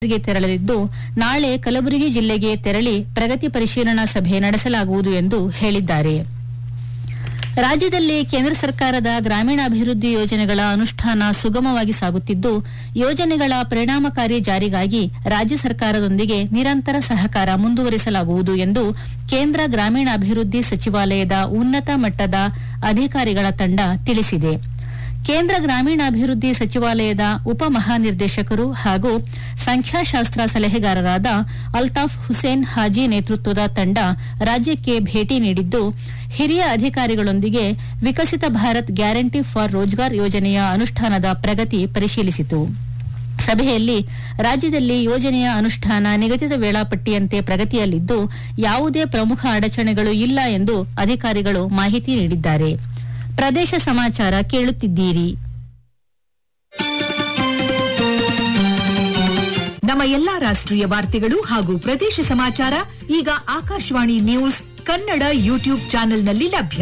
ಭಾರತ್ಗೆ ತೆರಳಲಿದ್ದು ನಾಳೆ ಕಲಬುರಗಿ ಜಿಲ್ಲೆಗೆ ತೆರಳಿ ಪ್ರಗತಿ ಪರಿಶೀಲನಾ ಸಭೆ ನಡೆಸಲಾಗುವುದು ಎಂದು ಹೇಳಿದ್ದಾರೆ ರಾಜ್ಯದಲ್ಲಿ ಕೇಂದ್ರ ಸರ್ಕಾರದ ಗ್ರಾಮೀಣಾಭಿವೃದ್ಧಿ ಯೋಜನೆಗಳ ಅನುಷ್ಠಾನ ಸುಗಮವಾಗಿ ಸಾಗುತ್ತಿದ್ದು ಯೋಜನೆಗಳ ಪರಿಣಾಮಕಾರಿ ಜಾರಿಗಾಗಿ ರಾಜ್ಯ ಸರ್ಕಾರದೊಂದಿಗೆ ನಿರಂತರ ಸಹಕಾರ ಮುಂದುವರಿಸಲಾಗುವುದು ಎಂದು ಕೇಂದ್ರ ಗ್ರಾಮೀಣಾಭಿವೃದ್ಧಿ ಸಚಿವಾಲಯದ ಉನ್ನತ ಮಟ್ಟದ ಅಧಿಕಾರಿಗಳ ತಂಡ ತಿಳಿಸಿದೆ ಕೇಂದ್ರ ಗ್ರಾಮೀಣಾಭಿವೃದ್ಧಿ ಸಚಿವಾಲಯದ ಉಪ ಮಹಾನಿರ್ದೇಶಕರು ಹಾಗೂ ಸಂಖ್ಯಾಶಾಸ್ತ್ರ ಸಲಹೆಗಾರರಾದ ಅಲ್ತಾಫ್ ಹುಸೇನ್ ಹಾಜಿ ನೇತೃತ್ವದ ತಂಡ ರಾಜ್ಯಕ್ಕೆ ಭೇಟಿ ನೀಡಿದ್ದು ಹಿರಿಯ ಅಧಿಕಾರಿಗಳೊಂದಿಗೆ ವಿಕಸಿತ ಭಾರತ್ ಗ್ಯಾರಂಟಿ ಫಾರ್ ರೋಜ್ಗಾರ್ ಯೋಜನೆಯ ಅನುಷ್ಠಾನದ ಪ್ರಗತಿ ಪರಿಶೀಲಿಸಿತು ಸಭೆಯಲ್ಲಿ ರಾಜ್ಯದಲ್ಲಿ ಯೋಜನೆಯ ಅನುಷ್ಠಾನ ನಿಗದಿತ ವೇಳಾಪಟ್ಟಿಯಂತೆ ಪ್ರಗತಿಯಲ್ಲಿದ್ದು ಯಾವುದೇ ಪ್ರಮುಖ ಅಡಚಣೆಗಳು ಇಲ್ಲ ಎಂದು ಅಧಿಕಾರಿಗಳು ಮಾಹಿತಿ ನೀಡಿದ್ದಾರೆ ಪ್ರದೇಶ ಸಮಾಚಾರ ಕೇಳುತ್ತಿದ್ದೀರಿ ನಮ್ಮ ಎಲ್ಲಾ ರಾಷ್ಟ್ರೀಯ ವಾರ್ತೆಗಳು ಹಾಗೂ ಪ್ರದೇಶ ಸಮಾಚಾರ ಈಗ ಆಕಾಶವಾಣಿ ನ್ಯೂಸ್ ಕನ್ನಡ ಯೂಟ್ಯೂಬ್ ಚಾನೆಲ್ನಲ್ಲಿ ಲಭ್ಯ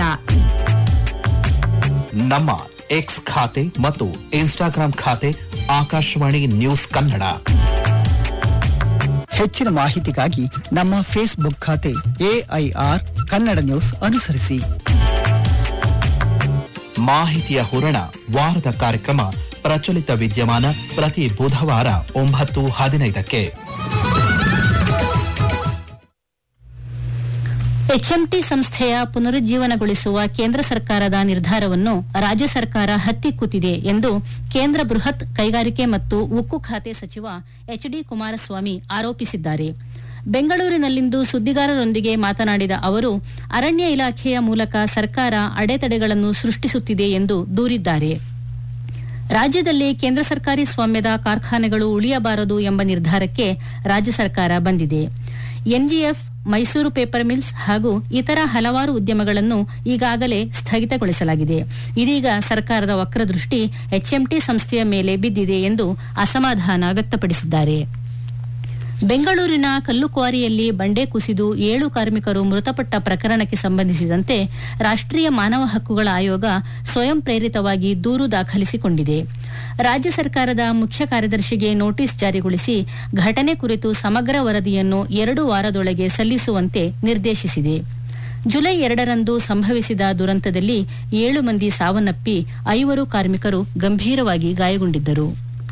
ನಮ್ಮ ಎಕ್ಸ್ ಖಾತೆ ಮತ್ತು ಇನ್ಸ್ಟಾಗ್ರಾಂ ಖಾತೆ ಆಕಾಶವಾಣಿ ನ್ಯೂಸ್ ಕನ್ನಡ ಹೆಚ್ಚಿನ ಮಾಹಿತಿಗಾಗಿ ನಮ್ಮ ಫೇಸ್ಬುಕ್ ಖಾತೆ ಎಐಆರ್ ಕನ್ನಡ ನ್ಯೂಸ್ ಅನುಸರಿಸಿ ಮಾಹಿತಿಯ ಹೂರಣ ವಾರದ ಕಾರ್ಯಕ್ರಮ ಪ್ರಚಲಿತ ವಿದ್ಯಮಾನ ಪ್ರತಿ ಬುಧವಾರ ಒಂಬತ್ತು ಹದಿನೈದಕ್ಕೆ ಎಚ್ಎಂಟಿ ಸಂಸ್ಥೆಯ ಪುನರುಜ್ಜೀವನಗೊಳಿಸುವ ಕೇಂದ್ರ ಸರ್ಕಾರದ ನಿರ್ಧಾರವನ್ನು ರಾಜ್ಯ ಸರ್ಕಾರ ಹತ್ತಿಕ್ಕುತ್ತಿದೆ ಎಂದು ಕೇಂದ್ರ ಬೃಹತ್ ಕೈಗಾರಿಕೆ ಮತ್ತು ಉಕ್ಕು ಖಾತೆ ಸಚಿವ ಎಚ್ ಡಿ ಕುಮಾರಸ್ವಾಮಿ ಆರೋಪಿಸಿದ್ದಾರೆ ಬೆಂಗಳೂರಿನಲ್ಲಿಂದು ಸುದ್ದಿಗಾರರೊಂದಿಗೆ ಮಾತನಾಡಿದ ಅವರು ಅರಣ್ಯ ಇಲಾಖೆಯ ಮೂಲಕ ಸರ್ಕಾರ ಅಡೆತಡೆಗಳನ್ನು ಸೃಷ್ಟಿಸುತ್ತಿದೆ ಎಂದು ದೂರಿದ್ದಾರೆ ರಾಜ್ಯದಲ್ಲಿ ಕೇಂದ್ರ ಸರ್ಕಾರಿ ಸ್ವಾಮ್ಯದ ಕಾರ್ಖಾನೆಗಳು ಉಳಿಯಬಾರದು ಎಂಬ ನಿರ್ಧಾರಕ್ಕೆ ರಾಜ್ಯ ಸರ್ಕಾರ ಬಂದಿದೆ ಎನ್ಜಿಎಫ್ ಮೈಸೂರು ಪೇಪರ್ ಮಿಲ್ಸ್ ಹಾಗೂ ಇತರ ಹಲವಾರು ಉದ್ಯಮಗಳನ್ನು ಈಗಾಗಲೇ ಸ್ಥಗಿತಗೊಳಿಸಲಾಗಿದೆ ಇದೀಗ ಸರ್ಕಾರದ ವಕ್ರದೃಷ್ಟಿ ಎಚ್ಎಂಟಿ ಸಂಸ್ಥೆಯ ಮೇಲೆ ಬಿದ್ದಿದೆ ಎಂದು ಅಸಮಾಧಾನ ವ್ಯಕ್ತಪಡಿಸಿದ್ದಾರೆ ಬೆಂಗಳೂರಿನ ಕಲ್ಲುಕ್ವಾರಿಯಲ್ಲಿ ಬಂಡೆ ಕುಸಿದು ಏಳು ಕಾರ್ಮಿಕರು ಮೃತಪಟ್ಟ ಪ್ರಕರಣಕ್ಕೆ ಸಂಬಂಧಿಸಿದಂತೆ ರಾಷ್ಟ್ರೀಯ ಮಾನವ ಹಕ್ಕುಗಳ ಆಯೋಗ ಸ್ವಯಂ ಪ್ರೇರಿತವಾಗಿ ದೂರು ದಾಖಲಿಸಿಕೊಂಡಿದೆ ರಾಜ್ಯ ಸರ್ಕಾರದ ಮುಖ್ಯ ಕಾರ್ಯದರ್ಶಿಗೆ ನೋಟಿಸ್ ಜಾರಿಗೊಳಿಸಿ ಘಟನೆ ಕುರಿತು ಸಮಗ್ರ ವರದಿಯನ್ನು ಎರಡು ವಾರದೊಳಗೆ ಸಲ್ಲಿಸುವಂತೆ ನಿರ್ದೇಶಿಸಿದೆ ಜುಲೈ ಎರಡರಂದು ಸಂಭವಿಸಿದ ದುರಂತದಲ್ಲಿ ಏಳು ಮಂದಿ ಸಾವನ್ನಪ್ಪಿ ಐವರು ಕಾರ್ಮಿಕರು ಗಂಭೀರವಾಗಿ ಗಾಯಗೊಂಡಿದ್ದರು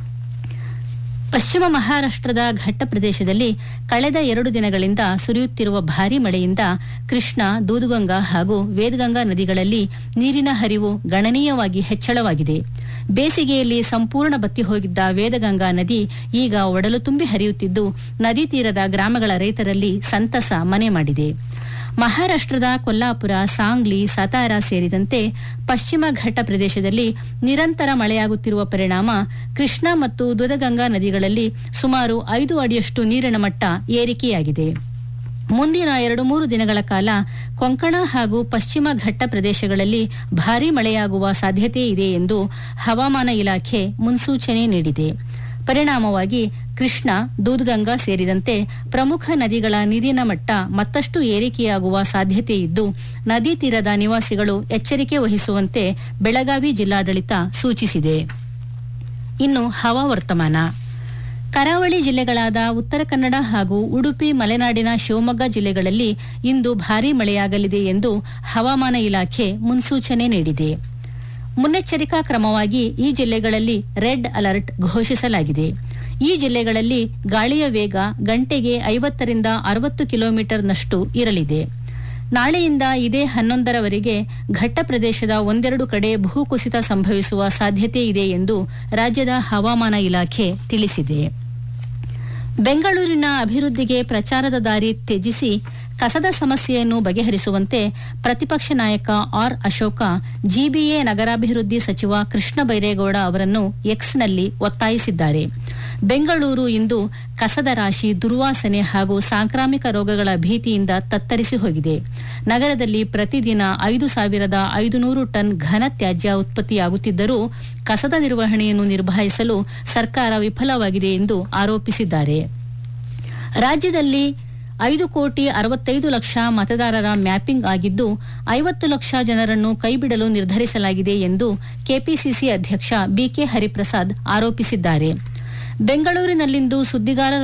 ಪಶ್ಚಿಮ ಮಹಾರಾಷ್ಟದ ಘಟ್ಟ ಪ್ರದೇಶದಲ್ಲಿ ಕಳೆದ ಎರಡು ದಿನಗಳಿಂದ ಸುರಿಯುತ್ತಿರುವ ಭಾರೀ ಮಳೆಯಿಂದ ಕೃಷ್ಣ ದೂದಗಂಗಾ ಹಾಗೂ ವೇದಗಂಗಾ ನದಿಗಳಲ್ಲಿ ನೀರಿನ ಹರಿವು ಗಣನೀಯವಾಗಿ ಹೆಚ್ಚಳವಾಗಿದೆ ಬೇಸಿಗೆಯಲ್ಲಿ ಸಂಪೂರ್ಣ ಬತ್ತಿ ಹೋಗಿದ್ದ ವೇದಗಂಗಾ ನದಿ ಈಗ ಒಡಲು ತುಂಬಿ ಹರಿಯುತ್ತಿದ್ದು ನದಿ ತೀರದ ಗ್ರಾಮಗಳ ರೈತರಲ್ಲಿ ಸಂತಸ ಮನೆ ಮಾಡಿದೆ ಮಹಾರಾಷ್ಟದ ಕೊಲ್ಲಾಪುರ ಸಾಂಗ್ಲಿ ಸತಾರ ಸೇರಿದಂತೆ ಪಶ್ಚಿಮ ಘಟ್ಟ ಪ್ರದೇಶದಲ್ಲಿ ನಿರಂತರ ಮಳೆಯಾಗುತ್ತಿರುವ ಪರಿಣಾಮ ಕೃಷ್ಣ ಮತ್ತು ದುಧಗಂಗಾ ನದಿಗಳಲ್ಲಿ ಸುಮಾರು ಐದು ಅಡಿಯಷ್ಟು ನೀರಿನ ಮಟ್ಟ ಏರಿಕೆಯಾಗಿದೆ ಮುಂದಿನ ಎರಡು ಮೂರು ದಿನಗಳ ಕಾಲ ಕೊಂಕಣ ಹಾಗೂ ಪಶ್ಚಿಮ ಘಟ್ಟ ಪ್ರದೇಶಗಳಲ್ಲಿ ಭಾರೀ ಮಳೆಯಾಗುವ ಸಾಧ್ಯತೆ ಇದೆ ಎಂದು ಹವಾಮಾನ ಇಲಾಖೆ ಮುನ್ಸೂಚನೆ ನೀಡಿದೆ ಪರಿಣಾಮವಾಗಿ ಕೃಷ್ಣ ದೂದ್ಗಂಗಾ ಸೇರಿದಂತೆ ಪ್ರಮುಖ ನದಿಗಳ ನೀರಿನ ಮಟ್ಟ ಮತ್ತಷ್ಟು ಏರಿಕೆಯಾಗುವ ಸಾಧ್ಯತೆ ಇದ್ದು ನದಿ ತೀರದ ನಿವಾಸಿಗಳು ಎಚ್ಚರಿಕೆ ವಹಿಸುವಂತೆ ಬೆಳಗಾವಿ ಜಿಲ್ಲಾಡಳಿತ ಸೂಚಿಸಿದೆ ಇನ್ನು ಹವಾವರ್ತಮಾನ ಕರಾವಳಿ ಜಿಲ್ಲೆಗಳಾದ ಉತ್ತರ ಕನ್ನಡ ಹಾಗೂ ಉಡುಪಿ ಮಲೆನಾಡಿನ ಶಿವಮೊಗ್ಗ ಜಿಲ್ಲೆಗಳಲ್ಲಿ ಇಂದು ಭಾರೀ ಮಳೆಯಾಗಲಿದೆ ಎಂದು ಹವಾಮಾನ ಇಲಾಖೆ ಮುನ್ಸೂಚನೆ ನೀಡಿದೆ ಮುನ್ನೆಚ್ಚರಿಕಾ ಕ್ರಮವಾಗಿ ಈ ಜಿಲ್ಲೆಗಳಲ್ಲಿ ರೆಡ್ ಅಲರ್ಟ್ ಘೋಷಿಸಲಾಗಿದೆ ಈ ಜಿಲ್ಲೆಗಳಲ್ಲಿ ಗಾಳಿಯ ವೇಗ ಗಂಟೆಗೆ ಐವತ್ತರಿಂದ ಅರವತ್ತು ಕಿಲೋಮೀಟರ್ನಷ್ಟು ಇರಲಿದೆ ನಾಳೆಯಿಂದ ಇದೇ ಹನ್ನೊಂದರವರೆಗೆ ಘಟ್ಟ ಪ್ರದೇಶದ ಒಂದೆರಡು ಕಡೆ ಭೂಕುಸಿತ ಸಂಭವಿಸುವ ಸಾಧ್ಯತೆ ಇದೆ ಎಂದು ರಾಜ್ಯದ ಹವಾಮಾನ ಇಲಾಖೆ ತಿಳಿಸಿದೆ ಬೆಂಗಳೂರಿನ ಅಭಿವೃದ್ಧಿಗೆ ಪ್ರಚಾರದ ದಾರಿ ತ್ಯಜಿಸಿ ಕಸದ ಸಮಸ್ಯೆಯನ್ನು ಬಗೆಹರಿಸುವಂತೆ ಪ್ರತಿಪಕ್ಷ ನಾಯಕ ಆರ್ ಅಶೋಕ ಜಿಬಿಎ ನಗರಾಭಿವೃದ್ಧಿ ಸಚಿವ ಕೃಷ್ಣ ಬೈರೇಗೌಡ ಅವರನ್ನು ಎಕ್ಸ್ನಲ್ಲಿ ಒತ್ತಾಯಿಸಿದ್ದಾರೆ ಬೆಂಗಳೂರು ಇಂದು ಕಸದ ರಾಶಿ ದುರ್ವಾಸನೆ ಹಾಗೂ ಸಾಂಕ್ರಾಮಿಕ ರೋಗಗಳ ಭೀತಿಯಿಂದ ತತ್ತರಿಸಿ ಹೋಗಿದೆ ನಗರದಲ್ಲಿ ಪ್ರತಿದಿನ ಐದು ಸಾವಿರದ ಐದುನೂರು ಟನ್ ಘನ ತ್ಯಾಜ್ಯ ಉತ್ಪತ್ತಿಯಾಗುತ್ತಿದ್ದರೂ ಕಸದ ನಿರ್ವಹಣೆಯನ್ನು ನಿರ್ವಹಿಸಲು ಸರ್ಕಾರ ವಿಫಲವಾಗಿದೆ ಎಂದು ಆರೋಪಿಸಿದ್ದಾರೆ ರಾಜ್ಯದಲ್ಲಿ ಐದು ಕೋಟಿ ಅರವತ್ತೈದು ಲಕ್ಷ ಮತದಾರರ ಮ್ಯಾಪಿಂಗ್ ಆಗಿದ್ದು ಐವತ್ತು ಲಕ್ಷ ಜನರನ್ನು ಕೈಬಿಡಲು ನಿರ್ಧರಿಸಲಾಗಿದೆ ಎಂದು ಕೆಪಿಸಿಸಿ ಅಧ್ಯಕ್ಷ ಬಿಕೆ ಹರಿಪ್ರಸಾದ್ ಆರೋಪಿಸಿದ್ದಾರೆ ಬೆಂಗಳೂರಿನಲ್ಲಿಂದು ಸುದ್ದಿಗಾರರು